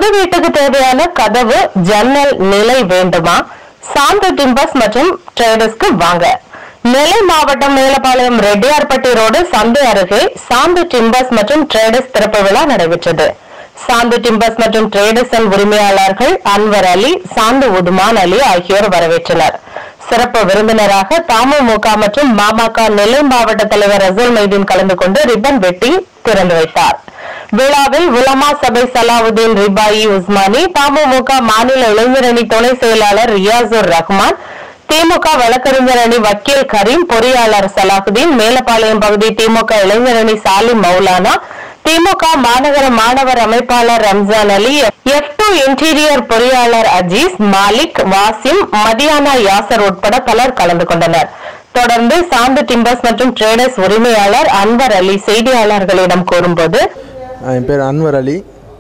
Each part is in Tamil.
வீட்டுக்கு தேவையான கதவு ஜன்னல் நிலை வேண்டுமா சாந்து டிம்பர்ஸ் மற்றும் ட்ரேடர்ஸ்க்கு வாங்க நெல்லை மாவட்டம் மேலப்பாளையம் ரெட்டியார்பட்டி ரோடு சந்தை அருகே சாந்து டிம்பர்ஸ் மற்றும் ட்ரேடர்ஸ் திறப்பு விழா நடைபெற்றது சாந்து டிம்பர்ஸ் மற்றும் ட்ரேடர்ஸின் உரிமையாளர்கள் அன்வர் அலி சாந்து உதுமான் அலி ஆகியோர் வரவேற்றனர் சிறப்பு விருந்தினராக தமுமுக மற்றும் மாமக நெல்லை மாவட்ட தலைவர் ரசூல் மைதீன் கலந்து கொண்டு ரிப்பன் வெட்டி திறந்து வைத்தார் விழாவில் உலமா சபை சலாவுதீன் ரிபாயி உஸ்மானி தமுமுக மாநில இளைஞரணி துணை செயலாளர் ரியாசுர் ரஹ்மான் திமுக வழக்கறிஞர் அணி வக்கீல் கரீம் பொறியாளர் சலாஹுதீன் மேலப்பாளையம் பகுதி திமுக இளைஞரணி சாலிம் மௌலானா திமுக மாநகர மாணவர் அமைப்பாளர் Ramzan Ali F two interior பொறியாளர் அஜீஸ் மாலிக் வாசிம் மதியானா யாசர் உட்பட பலர் கலந்து கொண்டனர் தொடர்ந்து சாந்து டிம்பர்ஸ் மற்றும் ட்ரேடர்ஸ் உரிமையாளர் அன்வர் அலி செய்தியாளர்களிடம் கூறும்போது என் பேர் அன்வர் அலி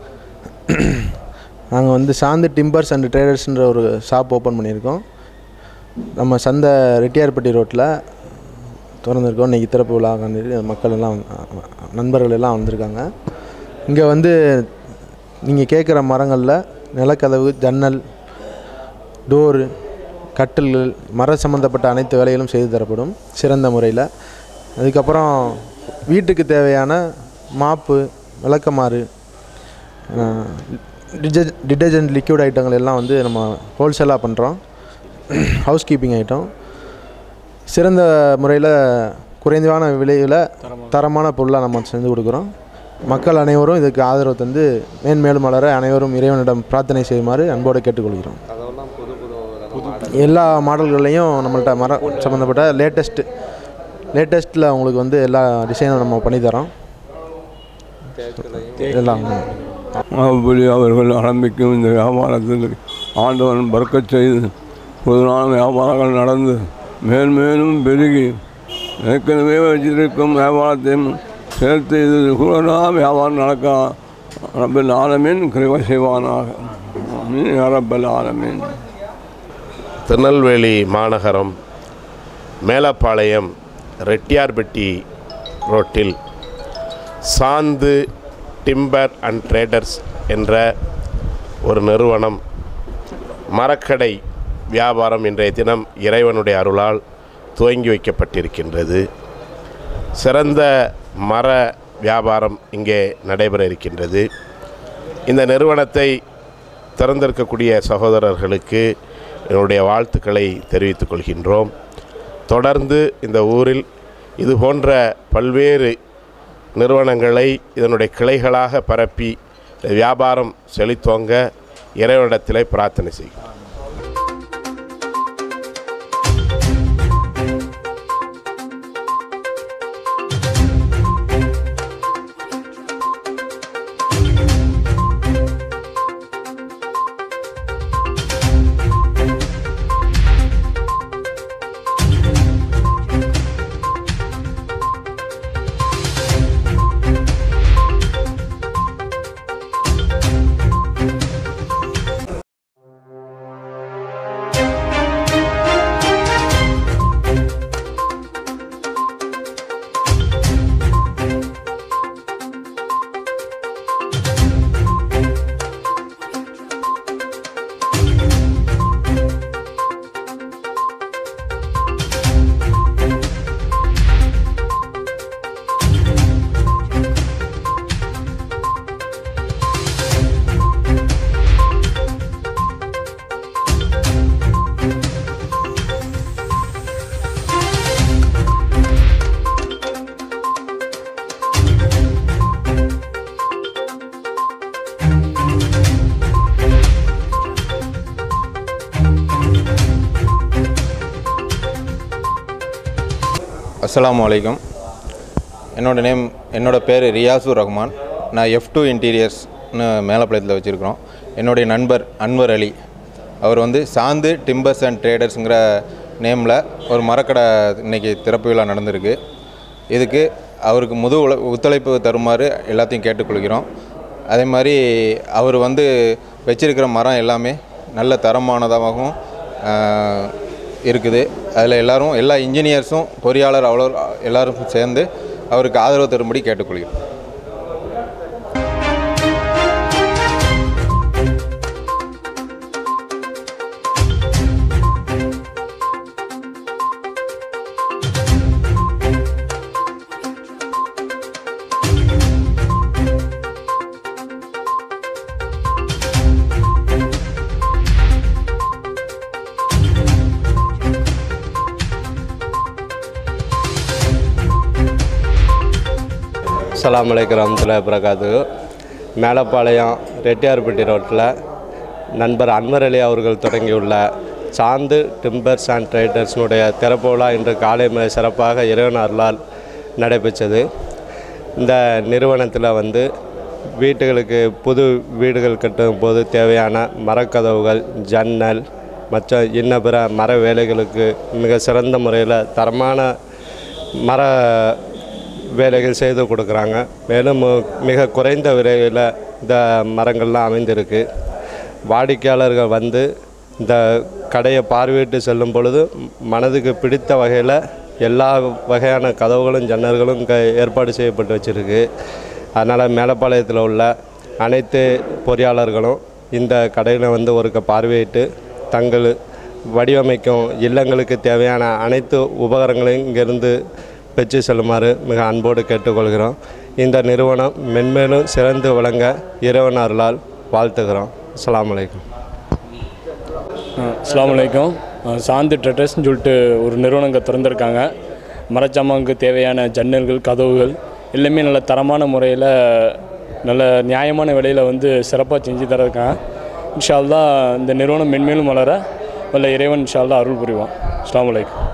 நாங்கள் வந்து சாந்து டிம்பர்ஸ் அண்ட் ட்ரேடர்ஸ்ன்ற ஒரு ஷாப் ஓப்பன் பண்ணியிருக்கோம் நம்ம சந்தை ரெட்டியார்பட்டி ரோட்டில் திறந்துருக்கோம் இன்றைக்கி திறப்பு விழா காண்டி மக்கள் எல்லாம் வந்து- நண்பர்கள் எல்லாம் வந்திருக்காங்க இங்கே வந்து நீங்கள் கேட்குற மரங்களில் நிலக்கதவு ஜன்னல் டோரு கட்டில்கள் மர சம்மந்தப்பட்ட அனைத்து வேலைகளும் செய்து தரப்படும் சிறந்த முறையில் அதுக்கப்புறம் வீட்டுக்கு தேவையான மாப்பு விளக்கமாறு டிஜ டிடர்ஜென்ட் லிக்விட் ஐட்டங்கள் எல்லாம் வந்து நம்ம ஹோல்சேலாக பண்ணுறோம் ஹவுஸ் கீப்பிங் ஐட்டம் சிறந்த முறையில் குறைந்தமான விலையில் தரமான பொருளாக நம்ம செஞ்சு கொடுக்குறோம் மக்கள் அனைவரும் இதுக்கு ஆதரவு தந்து மேன்மேலும் வளர அனைவரும் இறைவனிடம் பிரார்த்தனை செய்யுமாறு அன்போடு கேட்டுக்கொள்கிறோம் எல்லா மாடல்கள்லையும் நம்மள்ட்ட மரம் சம்மந்தப்பட்ட லேட்டஸ்ட்டு லேட்டஸ்ட்டில் உங்களுக்கு வந்து எல்லா டிசைனும் நம்ம பண்ணித்தரோம் எல்லாம் அப்படி அவர்கள் ஆரம்பிக்கும் இந்த வியாபாரத்தில் ஆண்டவன் பறக்கச் செய்து பொதுவான வியாபாரங்கள் நடந்து மேல்மேலும் பெருகி ஏற்கனவே வச்சிருக்கும் வியாபாரத்தையும் சேர்த்து இது கூட வியாபாரம் நடக்கலாம் ரப்பல் ஆலமீன் கிருபை செய்வானாக ஆமீன் யா ரப்பல் ஆலமீன் திருநெல்வேலி மாநகரம் மேலப்பாளையம் ரெட்டியார்பட்டி ரோட்டில் சாந்து டிம்பர் அண்ட் ட்ரேடர்ஸ் என்ற ஒரு நிறுவனம் மரக்கடை வியாபாரம் இன்றைய தினம் இறைவனுடைய அருளால் துவங்கி வைக்கப்பட்டிருக்கின்றது சிறந்த மர வியாபாரம் இங்கே நடைபெற இருக்கின்றது இந்த நிறுவனத்தை திறந்திருக்கக்கூடிய சகோதரர்களுக்கு என்னுடைய வாழ்த்துக்களை தெரிவித்துக் கொள்கின்றோம் தொடர்ந்து இந்த ஊரில் இது போன்ற பல்வேறு நிறுவனங்களை இதனுடைய கிளைகளாக பரப்பி இந்த வியாபாரம் செழித்தோங்க இறைவனிடத்திலே பிரார்த்தனை செய்கிறோம் அஸ்ஸலாமு அலைக்கும் என்னோடய நேம் என்னோடய பேர் ரியாசுர் ரஹ்மான் நான் எஃப் டூ இன்டீரியர்ஸ்னு மேலப்பாளையத்தில் வச்சுருக்கிறோம் என்னுடைய நண்பர் அன்வர் அலி அவர் வந்து சாந்து டிம்பர்ஸ் அண்ட் ட்ரேடர்ஸுங்கிற நேமில் ஒரு மரக்கடை இன்றைக்கி திறப்பு விழா நடந்திருக்கு இதுக்கு அவருக்கு முழு உல- ஒத்துழைப்பு தருமாறு எல்லாத்தையும் கேட்டுக்கொள்கிறோம் அதே மாதிரி அவர் வந்து வச்சிருக்கிற மரம் எல்லாமே நல்ல தரமானதாகவும் ஆஹ், இருக்குது அதில் எல்லாரும் எல்லா இன்ஜினியர்ஸும் பொறியாளர் அவ்வளோ எல்லாரும் சேர்ந்து அவருக்கு ஆதரவு தரும்படி கேட்டுக்கொள்கிறோம் அஸ்ஸலாமு அலைக்கும் ரஹமத்துல்லாஹி வரகாத்து மேலப்பாளையம் ரெட்டியார்பட்டி ரோட்டில் நண்பர் அன்வர் அலி அவர்கள் தொடங்கியுள்ள சாந்து டிம்பர்ஸ் அண்ட் ட்ரேடர்ஸ்னுடைய திறப்பு விழா இன்று காலை மிக சிறப்பாக இறைவன் அருளால் நடைபெற்றது இந்த நிறுவனத்தில் வந்து வீட்டுகளுக்கு புது வீடுகள் கட்டும் போது தேவையான மரக்கதவுகள் ஜன்னல் மற்ற இன்ன பிற மர வேலைகளுக்கு மிக சிறந்த முறையில் தரமான மர வேலைகள் செய்து கொடுக்குறாங்க மேலும் மிக குறைந்த விலையில் இந்த மரங்கள்லாம் அமைந்திருக்கு வாடிக்கையாளர்கள் வந்து இந்த கடையை பார்வையிட்டு செல்லும் பொழுது மனதுக்கு பிடித்த வகையில் எல்லா வகையான கதவுகளும் ஜன்னல்களும் இங்கே ஏற்பாடு செய்யப்பட்டு வச்சுருக்கு அதனால் மேலப்பாளையத்தில் உள்ள அனைத்து பொறியாளர்களும் இந்த கடையில் வந்து ஒருக்க பார்வையிட்டு தங்கள் வடிவமைக்கும் இல்லங்களுக்கு தேவையான அனைத்து உபகரணங்களையும் இங்கிருந்து பெற்று செல்லுமாறு மிக அன்போடு கேட்டுக்கொள்கிறோம் இந்த நிறுவனம் மென்மேலும் சிறந்து விளங்க இறைவன் அருளால் வாழ்த்துகிறோம் அஸ்ஸலாமு அலைக்கும் அஸ்லாம் வலைக்கம் சாந்தி ட்ரெட்டர்ஸ்னு சொல்லிட்டு ஒரு நிறுவனம் இங்கே திறந்திருக்காங்க மரச்சாமானுக்கு தேவையான ஜன்னல்கள் கதவுகள் எல்லாமே நல்ல தரமான முறையில் நல்ல நியாயமான விலையில் வந்து சிறப்பாக செஞ்சு தரதுக்காங்க இன்ஷா அல்லாஹ் இந்த நிறுவனம் மென்மேலும் வளர வல்ல இறைவன் இன்ஷா அல்லாஹ் அருள் புரிவான் அஸ்லாம் வலைக்கம்